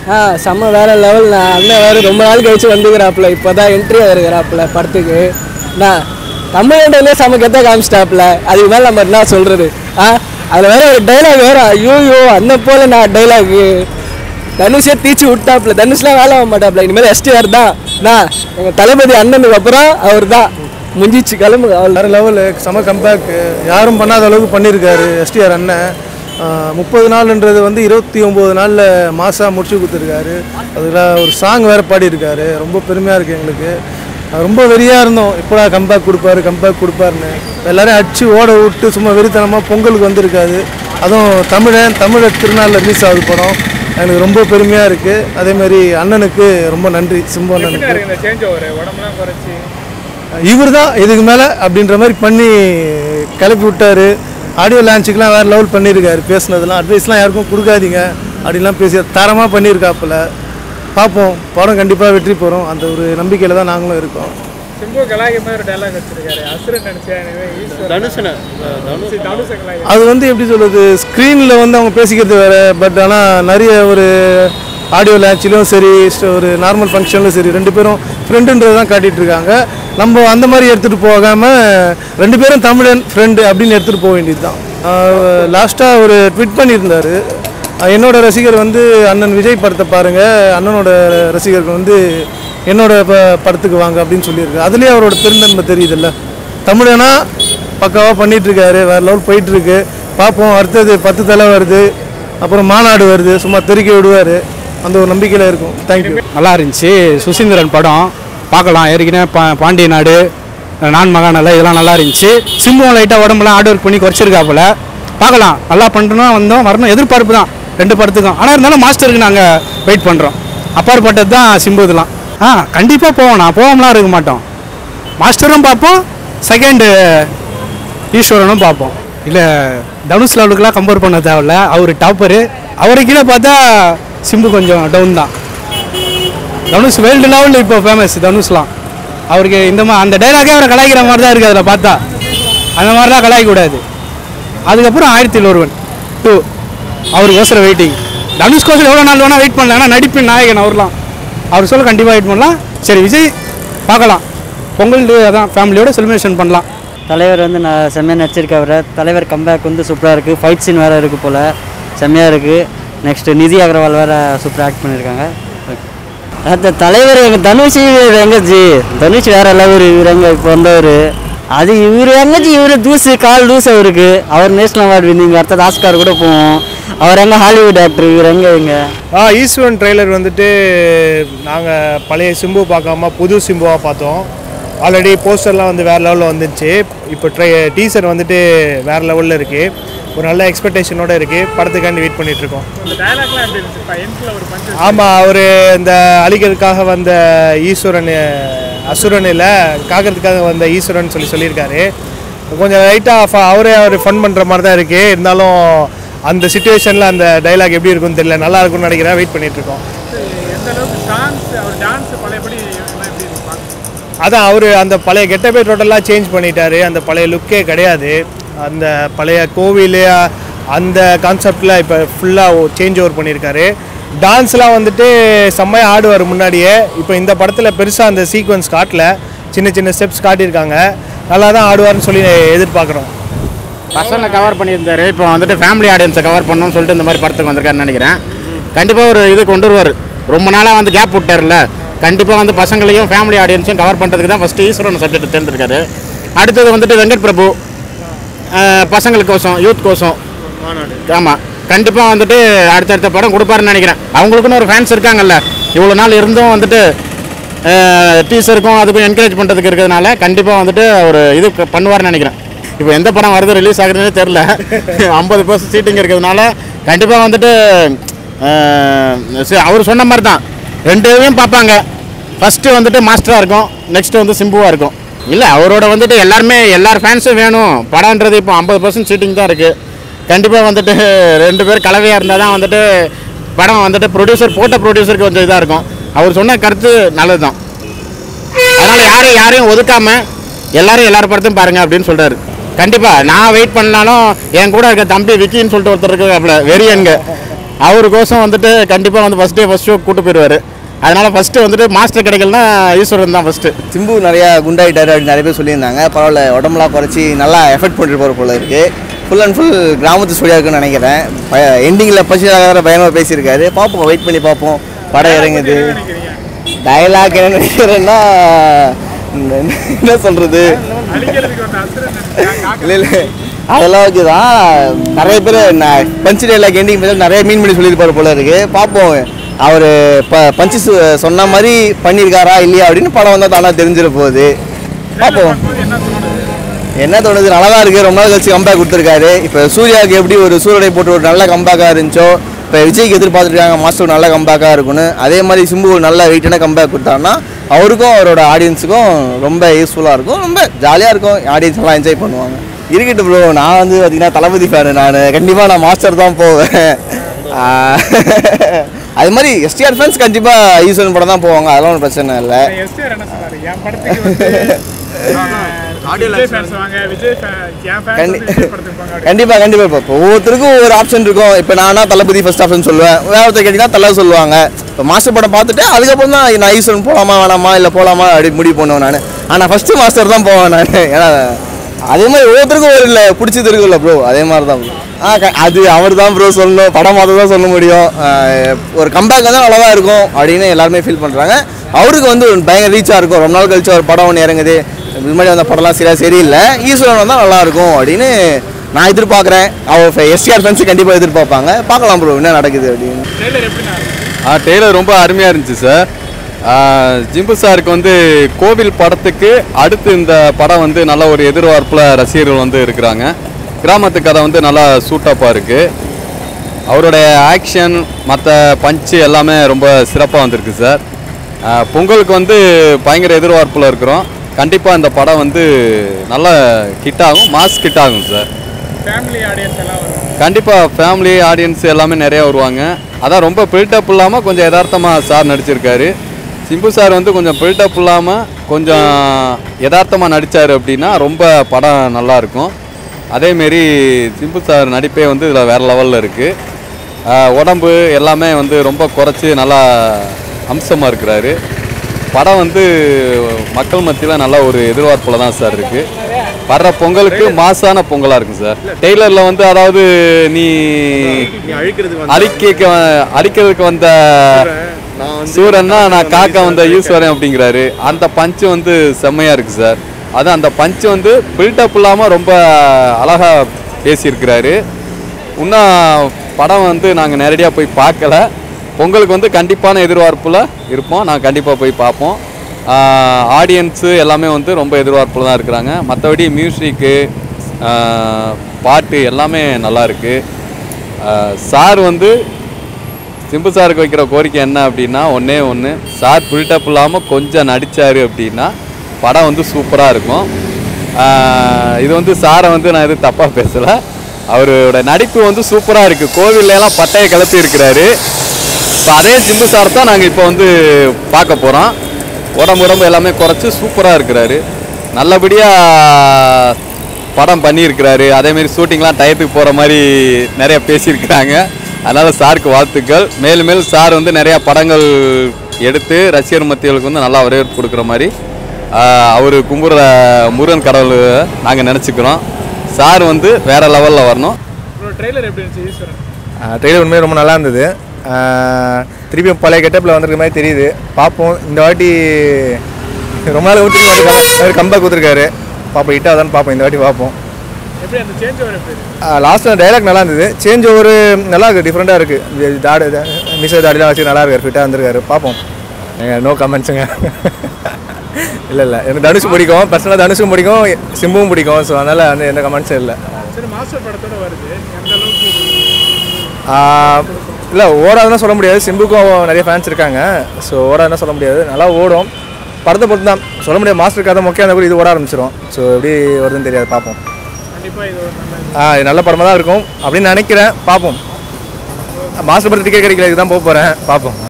ஆ செம்ம வேற லெவல் நான் அண்ணன் வேறு ரொம்ப நாள் கழிச்சு வந்துக்கிறாப்புல இப்போ தான் என்ட்ரி ஆயிருக்கிறாப்புல படத்துக்கு நான் தமிழ் இண்டர்லேயே செம்ம கெத்த காமிச்சிட்டாப்புல அதுக்கு மேலே நம்ம என்ன சொல்கிறது ஆ அதில் வேற ஒரு டைலாக் வேற ஐயோ அந்த போல நான் டைலாகு தனுஷே தீச்சு விட்டாப்புல தனுஷ்லாம் வேலை ஆக மாட்டாப்புல இனிமேல் எஸ்டிஆர் தான் நான் எங்கள் தளபதி அண்ணனுக்கு அப்புறம் அவர் தான் முஞ்சிச்சு கிளம்புங்க அவள் வேறு லெவலு செம கம்பேக் யாரும் பண்ணாத அளவுக்கு பண்ணியிருக்காரு எஸ்டிஆர் அண்ணன் முப்பது நாள்ன்றது வந்து இருபத்தி ஒம்பது நாளில் மாசாக முடிச்சு கொடுத்துருக்காரு அதில் ஒரு சாங் வேறு பாடியிருக்காரு ரொம்ப பெருமையாக இருக்குது எங்களுக்கு அஹ் ரொம்ப வெறியாக இருந்தோம் எப்படா கம்பேக் கொடுப்பாரு கம்பேக் கொடுப்பாருன்னு எல்லாரையும் அடிச்சு ஓட விட்டு சும்மா வெறித்தனமாக பொங்கலுக்கு வந்திருக்காது அதுவும் தமிழன் தமிழர் திருநாளில் ரிலீஸ் ஆகுது படம் எனக்கு ரொம்ப பெருமையாக இருக்குது அதேமாதிரி அண்ணனுக்கு ரொம்ப நன்றி சிம்பு அண்ணனுக்கு இந்த சேஞ்ச் ஓவர் உடம்புலாம் குறைச்சி இவர் தான் இதுக்கு மேலே அப்படின்ற மாதிரி பண்ணி கிளப்பி விட்டாரு ஆடியோ லான்ச்சுக்கெலாம் வேறு லெவல் பண்ணியிருக்காரு பேசுனதெல்லாம் அட்வைஸ்லாம் யாருக்கும் கொடுக்காதீங்க அப்படிலாம் பேசி தரமாக பண்ணியிருக்காப்புல பார்ப்போம் படம் கண்டிப்பாக வெற்றி பெறும் அந்த ஒரு நம்பிக்கையில் தான் நாங்களும் இருக்கோம் சிம்பு கலாய்க்க மாதிரி ஒரு டைலாக் வச்சிருக்காரு அசுரன் நினைச்சேன் எனவே ஈஸ்வரன் தனுஷனை தனுஷ் தனுஷ கலாய் அது வந்து எப்படி சொல்கிறது ஸ்க்ரீனில் வந்து அவங்க பேசிக்கிறது வேறு பட் ஆனால் நிறைய ஒரு ஆடியோ லான்ச்சிலும் சரி st- ஒரு நார்மல் ஃபங்க்ஷன்லையும் சரி ரெண்டு பேரும் ஃப்ரெண்டுன்றது தான் காட்டிகிட்டு இருக்காங்க நம்ம அந்த மாதிரி எடுத்துகிட்டு போகாமல் ரெண்டு பேரும் தமிழன் ஃப்ரெண்டு அப்படின்னு எடுத்துகிட்டு போக வேண்டியது தான் லாஸ்ட்டாக ஒரு ட்விட் பண்ணியிருந்தார் என்னோட ரசிகர் வந்து அண்ணன் விஜய் படத்தை பாருங்கள் அண்ணனோட ரசிகர்கள் வந்து என்னோட ப படத்துக்கு வாங்க அப்படின்னு சொல்லியிருக்கு அதுலேயே அவரோட பெருந்தன்மை தெரியுதுல்ல தமிழனா பக்காவாக பண்ணிட்டு இருக்காரு வேற லெவல் போயிட்டு இருக்கு பார்ப்போம் அடுத்தது பத்து தலை வருது அப்புறம் மாநாடு வருது சும்மா தெருக்கி விடுவார் அந்த ஒரு நம்பிக்கையில் இருக்கும் தேங்க்யூ நல்லா இருந்துச்சு சுசீந்திரன் படம் பார்க்கலாம் ஏற்கனவே பா பாண்டிய நாடு நான் மகாநல இதெல்லாம் நல்லா இருந்துச்சு சிம்பும் லைட்டாக உடம்புலாம் ஹார்ட் ஒர்க் பண்ணி குறைச்சிருக்காப்புல பார்க்கலாம் நல்லா பண்ணணும் வந்தோம் வரணும் எதிர்பார்ப்பு தான் ரெண்டு படத்துக்கும் ஆனால் இருந்தாலும் மாஸ்டருக்கு நாங்கள் வெயிட் பண்ணுறோம் அப்பாற்பட்டது தான் சிம்பு இதெல்லாம் ஆ கண்டிப்பாக போவோம் நான் போகாமலாம் இருக்க மாட்டோம் மாஸ்டரும் பார்ப்போம் செகண்டு ஈஸ்வரனும் பார்ப்போம் இல்லை தனுஷ் லெவலுக்குலாம் கம்பேர் பண்ண தேவையில்ல அவர் டாப்பரு அவரை கீழே பார்த்தா சிம்பு கொஞ்சம் டவுன் தான் தனுஷ் வேர்ல்டு லெவலில் இப்போ ஃபேமஸ் தனுஷ்லாம் அவருக்கு இந்த மா அந்த டைலாகே அவரை கலாய்க்கிற மாதிரி தான் இருக்குது அதில் பார்த்தா அந்த மாதிரிலாம் கலாய்க்கக்கூடாது அதுக்கப்புறம் ஆயிரத்தி ஒருவன் டூ அவருக்கு ஓசரம் வெயிட்டிங் தனுஷ்கோசரம் எவ்வளோ நாள் வேணால் வெயிட் பண்ணலாம் ஏன்னா நடிப்பின் நாயகன் அவர்லாம் அவர் சொல்ல கண்டிப்பாக வெயிட் பண்ணலாம் சரி விஜய் பார்க்கலாம் பொங்கல் day அதான் ஃபேமிலியோட செலிப்ரேஷன் பண்ணலாம் தலைவர் வந்து நான் செம்மையாக நடிச்சிருக்காரு தலைவர் கம்பேக் வந்து சூப்பராக இருக்குது ஃபைட் சீன் வேறு இருக்குது போல் செம்மையாக இருக்குது நெக்ஸ்ட்டு நிதி அகர்வால் வேறு சூப்பராக ஆக்ட் பண்ணியிருக்காங்க அந்த தலைவர் எங்கள் தனுஷ் இவர் எங்க ஜி தனுஷ் வேற லெவல் இவர் எங்க இப்போ வந்தவர் அது இவர் எங்கச்சி இவர் தூசு கால் தூசு அவருக்கு அவர் நேஷனல் அவார்டு வின்னிங் அடுத்தது ஆஸ்கார் கூட போவோம் அவர் எங்க ஹாலிவுட் ஆக்டர் இவர் எங்க எங்க ஆ ஈஸ்வரன் ட்ரெய்லர் வந்துட்டு நாங்கள் பழைய சிம்பு பார்க்காம புது சிம்புவாக பார்த்தோம் ஆல்ரெடி போஸ்டர்லாம் வந்து வேறு லெவலில் வந்துச்சு இப்போ ட்ரை டீசர் வந்துட்டு வேறு லெவலில் இருக்குது ஒரு நல்ல எக்ஸ்பெக்டேஷனோட இருக்குது படத்துக்காண்டி வெயிட் பண்ணிகிட்ருக்கோம் இந்த டைலாக்லாம் எப்படி இருந்துச்சு எண்ட்ல ஒரு பஞ்சு ஆமாம் அவர் இந்த அழிக்கிறதுக்காக வந்த ஈஸ்வரன் அசுரன் இல்லை காக்கிறதுக்காக வந்த ஈஸ்வரன் சொல்லி சொல்லியிருக்காரு கொஞ்சம் லைட்டாக அவரே அவர் ஃபன் பண்ணுற மாதிரி தான் இருக்குது இருந்தாலும் அந்த சுச்சுவேஷனில் அந்த டைலாக் எப்படி இருக்கும்னு தெரியல நல்லா இருக்கும்னு நினைக்கிறேன் வெயிட் பண்ணிகிட்ருக்கோம் எந்த அளவுக்கு டான்ஸ் அவர் டான்ஸ் பழையபடி எல்லாம் எப்படி இருக்கு பார்க்க அதான் அவர் அந்த பழைய கெட்டப்பே டோட்டலாக சேஞ்ச் பண்ணிட்டாரு அந்த பழைய லுக்கே கிடையாது அந்த பழைய கோவில் அந்த கான்செப்டில் இப்போ ஃபுல்லாக சேஞ்ச் ஓவர் பண்ணியிருக்காரு டான்ஸ்லாம் வந்துட்டு செம்மையாக ஆடுவார் முன்னாடியே இப்போ இந்த படத்தில் பெருசாக அந்த சீக்வன்ஸ் காட்டல சின்ன சின்ன ஸ்டெப்ஸ் காட்டியிருக்காங்க நல்லா தான் ஆடுவார்னு சொல்லி எதிர்பார்க்குறோம் பசங்களை கவர் பண்ணியிருந்தாரு இப்போ வந்துட்டு ஃபேமிலி ஆடியன்ஸை கவர் பண்ணணும்னு சொல்லிட்டு இந்த மாதிரி படத்துக்கு வந்திருக்காருன்னு நினைக்கிறேன் கண்டிப்பாக ஒரு இது கொண்டு வருவார் ரொம்ப நாளாக வந்து கேப் விட்டார்ல கண்டிப்பாக வந்து பசங்களையும் ஃபேமிலி ஆடியன்ஸையும் கவர் பண்ணுறதுக்கு தான் ஃபஸ்ட்டு ஈஸ்வரன் சப்ஜெக்ட் தேர்ந்தெடுக்காரு அடுத்தது வந்துட்டு வெங்கட் பிரபு அஹ், பசங்களுக்கோசம் யூத் கோசம் ஆமாம் கண்டிப்பாக வந்துட்டு அடுத்தடுத்த படம் கொடுப்பாருன்னு நினைக்கிறேன் அவங்களுக்குன்னு ஒரு ஃபேன்ஸ் இருக்காங்கல்ல இவ்வளோ நாள் இருந்தும் வந்துட்டு டீச்சருக்கும் அதுக்கும் என்கரேஜ் பண்ணுறதுக்கு இருக்கிறதுனால கண்டிப்பாக வந்துட்டு ஒரு இது க- பண்ணுவார்னு நினைக்கிறேன் இப்போ எந்த படம் வருது ரிலீஸ் ஆகுதுன்னே தெரில ஐம்பது பர்சன்ட் சீட்டிங் இருக்கிறதுனால கண்டிப்பாக வந்துட்டு அஹ், சரி, அவர் சொன்ன மாதிரி தான் ரெண்டுமே பார்ப்பாங்க ஃபஸ்ட்டு வந்துட்டு மாஸ்டராக இருக்கும் நெக்ஸ்ட்டு வந்து சிம்புவாக இருக்கும் இல்லை அவரோட வந்துட்டு எல்லாருமே எல்லார் ஃபேன்ஸும் வேணும் படம்ன்றது இப்போ ஐம்பது பர்சன்ட் சீட்டிங் தான் இருக்குது கண்டிப்பாக வந்துட்டு ரெண்டு பேர் கலவையாக இருந்தால் தான் வந்துட்டு படம் வந்துட்டு ப்ரொடியூசர் போட்ட ப்ரொடியூசருக்கு கொஞ்சம் இதாக இருக்கும் அவர் சொன்ன கருத்து நல்லது தான் அதனால் யாரையும் யாரையும் ஒதுக்காம எல்லாரும் எல்லார் படத்தையும் பாருங்க அப்படின்னு சொல்றாரு கண்டிப்பாக நான் வெயிட் பண்ணாலும் என் கூட இருக்க தம்பி விக்கின்னு சொல்லிட்டு ஒருத்தர் இருக்காப்புல வெறியன்க அவருக்கோசம் வந்துட்டு கண்டிப்பாக வந்து ஃபஸ்ட் டே ஃபஸ்ட் ஷோ கூட்டு போயிடுவார் அதனால் ஃபஸ்ட்டு வந்துட்டு மாஸ்டர் கிடைக்கலனா ஈஸ்வரன் தான் ஃபஸ்ட்டு சிம்பு நிறையா குண்டாயிட்டாரு அப்படின்னு நிறைய பேர் சொல்லியிருந்தாங்க பரவாயில்ல உடம்புலாம் குறைச்சி நல்லா எஃபெக்ட் பண்ணிட்டு போகிற போல இருக்கு ஃபுல் அண்ட் ஃபுல் கிராமத்து ஸ்டோரியாக இருக்குன்னு நினைக்கிறேன் எண்டிங்கில் பசியாக பயணமாக பேசியிருக்காரு பார்ப்போம் வெயிட் பண்ணி பார்ப்போம் படம் இறங்குது டயலாக் என்ன நினைக்கிறேன்னா இந்த என்ன சொல்கிறது அழிக்கிறதுக்கு வந்த அசுரன் இல்லை இல்லை அதெல்லாம் ஓகே தான் நிறைய பேர் நான் பஞ்சு டைலாக் எண்டிங் பேர் நிறைய மீன் பண்ணி சொல்லியிருப்பாரு போல இருக்கு பார்ப்போம் அவர் ப பஞ்சு சொ- சொன்ன மாதிரி பண்ணியிருக்காரா இல்லையா அப்படின்னு படம் வந்தால் தானா தெரிஞ்சிட போகுது பார்ப்போம் என்ன தோணுது என்ன தோணுது நல்லா தான் இருக்குது ரொம்ப நாள் கழிச்சு கம்பேக் கொடுத்துருக்காரு இப்போ சூர்யாவுக்கு எப்படி ஒரு சூரியனை போட்டு ஒரு நல்ல கம்பேக்காக இருந்துச்சோ இப்போ விஜய்க்கு எதிர்பார்த்துருக்காங்க மாஸ்டர் நல்ல கம்பேக்காக இருக்குன்னு அதே மாதிரி சிம்பு ஒரு நல்ல வெயிட்டான கம்பேக் கொடுத்தாருன்னா அவருக்கும் அவரோட ஆடியன்ஸுக்கும் ரொம்ப யூஸ்ஃபுல்லாக இருக்கும் ரொம்ப ஜாலியாக இருக்கும் ஆடியன்ஸ் எல்லாம் என்ஜாய் பண்ணுவாங்க இருக்கட்டும் ப்ரோ நான் வந்து பார்த்தீங்கன்னா தளபதி ஃபேனு நான் கண்டிப்பாக நான் மாஸ்டர் தான் போவேன் ஆஹ் அது மாதிரி எஸ்டிஆர் ஃபேன்ஸ் கண்டிப்பாக ஈஸ்வரன் படம் தான் போவாங்க அதெல்லாம் ஒன்றும் பிரச்சனை இல்லை எஸ்டிஆர் என்ன சொன்னாரு என் படத்துக்கு வந்து ஆஹ், விஜய் ஃபேன்ஸ் வாங்க விஜய் fan- என் ஃபேன்ஸ் கண்டி- வந்து விஜய் படத்துக்கு போங்க அப்படின்னு. கண்டிப்பா கண்டிப்பா இப்போ இப்போ ஒவ்வொருத்தருக்கும் ஒவ்வொரு ஆப்ஷன் இருக்கும் இப்போ நானா தளபதி ஃபர்ஸ்ட் ஆப்ஷன் சொல்லுவேன் வேற ஒருத்தர் கேட்டீங்கன்னா தலை சொல்லுவாங்க இப்போ மாஸ்டர் படம் பார்த்துட்டு அதுக்கப்புறம் தான் நான் ஈஸ்வரன் போகலாமா வேணாமா இல்லை போகலாமா அப்படி முடிவு பண்ணுவேன் நான் ஆனால் ஃபர்ஸ்ட் மாஸ்டர் தான் போவேன் நான் ஏன்னா அதே மாதிரி ஒவ்வொருத்தருக்கும் ஒரு இல்லை பிடிச்சது இருக்குல்ல ப்ரோ அதே மாதிரி தான் bro. ஆ க- அது அவர் தான் ப்ரோ சொல்லணும் படம் பார்த்து தான் சொல்ல முடியும் ஆ, ஒரு கம்பேக் தான் நல்லா தான் இருக்கும் அப்படின்னு எல்லாருமே ஃபீல் பண்ணுறாங்க அவருக்கு வந்து ஒரு பயங்கர ரீச்சாக இருக்கும் ரொம்ப நாள் கழிச்சு ஒரு படம் ஒன்று இறங்குது இது முன்னாடி வந்த படம்லாம் சரியா சரியில்லை ஈஸ்வரன் வந்தால் நல்லா இருக்கும் அப்படின்னு நான் எதிர்பார்க்குறேன் அவர் எஸ்டிஆர் ஃபேன்ஸ் கண்டிப்பாக எதிர்பார்ப்பாங்க பார்க்கலாம் ப்ரோ என்ன நடக்குது அப்படின்னு ட்ரெய்லர் எப்படி நான் ஆ டெய்லர் ரொம்ப அருமையாக இருந்துச்சு சார் ஆ, ஜிம்பு சாருக்கு வந்து கோவில் படத்துக்கு அடுத்து இந்த படம் வந்து நல்ல ஒரு எதிர்பார்ப்பில் ரசிகர்கள் வந்து இருக்கிறாங்க கிராமத்து கதை வந்து நல்லா சூட்டப்பாக இருக்குது அவருடைய ஆக்ஷன் மற்ற பஞ்சு எல்லாமே ரொம்ப சிறப்பாக வந்திருக்கு சார் ஆ, பொங்கலுக்கு வந்து பயங்கர எதிர்பார்ப்பில் இருக்கிறோம் கண்டிப்பாக இந்த படம் வந்து நல்ல ஹிட் ஆகும் மாஸ் ஹிட் ஆகும் சார் ஃபேமிலி ஆடியன்ஸ் எல்லாம் வரும் கண்டிப்பாக ஃபேமிலி ஆடியன்ஸ் எல்லாமே நிறைய வருவாங்க அதான் ரொம்ப பில்டப் இல்லாமல் கொஞ்சம் யதார்த்தமாக சார் நடிச்சிருக்காரு சிம்பு சார் வந்து கொஞ்சம் பில்டப் இல்லாமல் கொஞ்சம் யதார்த்தமாக நடித்தார் அப்படின்னா ரொம்ப படம் நல்லா இருக்கும் அதேமாரி சிம்பு சார் நடிப்பே வந்து இதில் வேறு லெவலில் இருக்குது உடம்பு எல்லாமே வந்து ரொம்ப குறைச்சி நல்லா அம்சமாக இருக்கிறாரு படம் வந்து மக்கள் மத்தியில் நல்ல ஒரு எதிர்பார்ப்பில் தான் சார் இருக்குது வர்ற பொங்கலுக்கு மாசான பொங்கலாக இருக்கும் சார் டெய்லரில் வந்து அதாவது நீ அழிக்க அழிக்கிறதுக்கு வந்த சூரன்னா நான் காக்க வந்த ஈஸ்வரன் அப்படிங்கிறாரு அந்த பஞ்சு வந்து செம்மையாக இருக்குது சார் அது அந்த பஞ்சு வந்து பில்டப் இல்லாமல் ரொம்ப அழகாக பேசியிருக்கிறாரு இன்னும் படம் வந்து நாங்கள் நேரடியாக போய் பார்க்கல பொங்கலுக்கு வந்து கண்டிப்பான எதிர்பார்ப்பில் இருப்போம் நான் கண்டிப்பாக போய் பார்ப்போம் ஆடியன்ஸு எல்லாமே வந்து ரொம்ப எதிர்பார்ப்பில் தான் இருக்கிறாங்க மற்றபடி மியூசிக்கு பாட்டு எல்லாமே நல்லா இருக்கு சார் வந்து சிம்பு சாருக்கு வைக்கிற கோரிக்கை என்ன அப்படின்னா ஒன்றே ஒன்று சார் பில்டப் இல்லாமல் கொஞ்சம் நடித்தார் அப்படின்னா படம் வந்து சூப்பராக இருக்கும் ஆஹ் இது வந்து சாரை வந்து நான் எதுவும் தப்பாக பேசலை அவரோட நடிப்பு வந்து சூப்பராக இருக்குது கோவில்ல எல்லாம் பட்டையை கிளப்பி இருக்கிறாரு இப்போ அதே சிம்பு சார் தான் நாங்கள் இப்போ வந்து பார்க்க போகிறோம் உடம்பு உடம்பு எல்லாமே குறைச்சி சூப்பராக இருக்கிறாரு நல்லபடியாக படம் பண்ணியிருக்கிறாரு அதேமாரி ஷூட்டிங்லாம் டயத்துக்கு போகிற மாதிரி நிறைய பேசியிருக்கிறாங்க அதனால் சாருக்கு வாழ்த்துக்கள் மேலும் மேலும் சார் வந்து நிறையா படங்கள் எடுத்து ரசிகர் மத்தியர்களுக்கு வந்து நல்லா வரவேற்பு கொடுக்குற மாதிரி அவர் கும்புற முருகன் கடவுள் நாங்கள் நினச்சிக்கிறோம் சார் வந்து வேறு லெவலில் வரணும் ப்ரோ ட்ரெய்லர் எப்படி இருந்துச்சு ஈஸ்வரன் ட்ரெய்லர் உண்மையாக ரொம்ப நல்லா இருந்தது ஆஹ் திருப்பியும் பழைய கெட்டப்பில் வந்திருக்க மாதிரி தெரியுது பார்ப்போம் இந்த வாட்டி ரொம்ப நாள் ஊற்றி அவர் கம்பேக் கொடுத்துருக்காரு பார்ப்போம் ஹிட் ஆகுதான்னு பார்ப்போம் இந்த வாட்டி பார்ப்போம் எப்படி அந்த சேஞ்ச் ஓவர் எப்படி இருக்கு? லாஸ்ட்டில் டைலாக் நல்லா இருந்தது சேஞ்ச் ஒரு நல்லா இருக்குது டிஃப்ரெண்ட்டாக இருக்குது தாடு மிஸ் தாடிலாம் வச்சு நல்லா இருக்காரு ஃபிட்டாக இருந்திருக்காரு பார்ப்போம் நோ கமெண்ட்ஸுங்க இல்லை இல்லை எனக்கு தனுஷ் பிடிக்கும் பர்சனலாக தனுஷும் பிடிக்கும் சிம்புவும் பிடிக்கும் ஸோ அதனால் வந்து எந்த கமெண்ட்ஸும் இல்லை சரி மாஸ்டர் படத்தோட வருது எந்த அளவுக்கு இது? இல்லை ஓடாதுன்னு சொல்ல முடியாது சிம்புக்கும் நிறைய ஃபேன்ஸ் இருக்காங்க ஸோ ஓடாதுன்னு சொல்ல முடியாது நல்லா ஓடும் படத்தை பொறுத்து தான் சொல்ல முடியாது மாஸ்டர் கதை முக்கியம் இருந்தால் கூட இது ஓட ஆரம்பிச்சிடும் ஸோ எப்படி வருதுன்னு தெரியாது பார்ப்போம் கண்டிப்பா இது ஒரு நல்ல ஆ இது நல்ல படமாக தான் இருக்கும் அப்படின்னு நினைக்கிறேன் பார்ப்போம் மாஸ்டர் படத்து டிக்கெட் கிடைக்கல இதுதான் போக போகிறேன் பார்ப்போம்